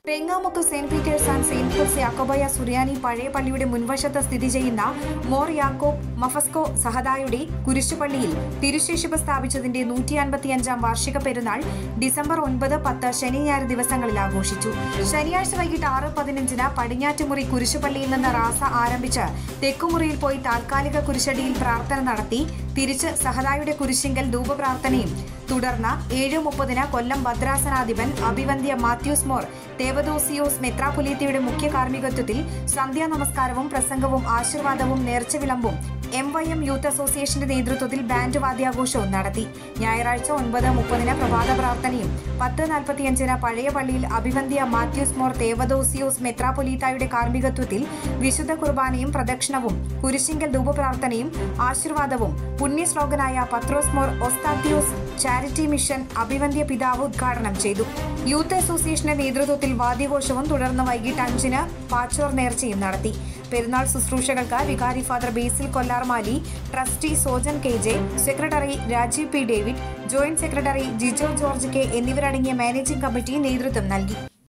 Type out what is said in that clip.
പെങ്ങാമുക്ക് saint Peter's and saint Paul's Yakobaya Suriyani പഴയ പള്ളിയുടെ മുൻവശത്ത് സ്ഥിതി ചെയ്യുന്ന മോർ യാക്കോബ് മഫസ്കോ സഹദായുടെ കുരിശുപള്ളിയിൽ തിരുശേഷിപ്പ് സ്ഥാപിച്ചതിന്റെ നൂറ്റി അൻപത്തിയഞ്ചാം വാർഷിക പെരുന്നാൾ ഡിസംബർ ഒൻപത് പത്ത് ശനി ഞായർ ദിവസങ്ങളിൽ ആഘോഷിച്ചു ശനിയാഴ്ച വൈകിട്ട് ആറ് പതിനഞ്ചിന് പടിഞ്ഞാറ്റുമുറി കുരിശുപള്ളിയിൽ നിന്ന് റാസ ആരംഭിച്ച് തെക്കുമുറിയിൽ പോയി താൽക്കാലിക കുരിശടിയിൽ പ്രാർത്ഥന നടത്തി തിരിച്ച് സഹദായുടെ കുരിശിങ്കൽ ധൂപപ്രാർത്ഥനയും തുടർന്ന് ഏഴ് മുപ്പതിന് കൊല്ലം ഭദ്രാസനാധിപൻ അഭിവന്ധ്യ മാത്യൂസ് മോർ ദേവദോസിയോസ് മെത്രാപൊലീത്തയുടെ മുഖ്യ കാർമ്മികത്വത്തിൽ സന്ധ്യാ നമസ്കാരവും പ്രസംഗവും ആശീർവാദവും നേർച്ചവിളമ്പും എം വൈ എം യൂത്ത് അസോസിയേഷന്റെ നേതൃത്വത്തിൽ ബാൻഡ് വാദ്യാഘോഷവും നടത്തി ഞായറാഴ്ച ഒൻപത് മുപ്പതിന് പ്രഭാത പ്രാർത്ഥനയും പത്ത് നാൽപ്പത്തിയഞ്ചിന് പഴയ പള്ളിയിൽ അഭിവന്ധ്യ മാത്യൂസ് മോർ ദേവദോസിയോസ് മെത്രാപൊലീത്തായുടെ കാർമ്മികത്വത്തിൽ വിശുദ്ധ കുർബാനയും പ്രദക്ഷിണവും കുരിശിങ്കൽ ധൂപപ്രാർത്ഥനയും ആശീർവാദവും പുണ്യശ്ലോകനായ പത്രോസ് മോർ ഒസ്താത്യോസ് ചാരിറ്റി മിഷൻ അഭിവന്ധ്യ പിതാവ് ഉദ്ഘാടനം ചെയ്തു യൂത്ത് അസോസിയേഷന്റെ നേതൃത്വത്തിൽ വാദ്യഘോഷവും തുടർന്ന് വൈകിട്ട് അഞ്ചിന് പാച്ചോർ നേർച്ചയും നടത്തി പെരുന്നാൾ ശുശ്രൂഷകൾക്ക് വികാരി father Basil Kollarmali trustee Sojan K J secretary Rajeev P David joint secretary Jijo George K എന്നിവരടങ്ങിയ മാനേജിംഗ് കമ്മിറ്റി നേതൃത്വം നൽകി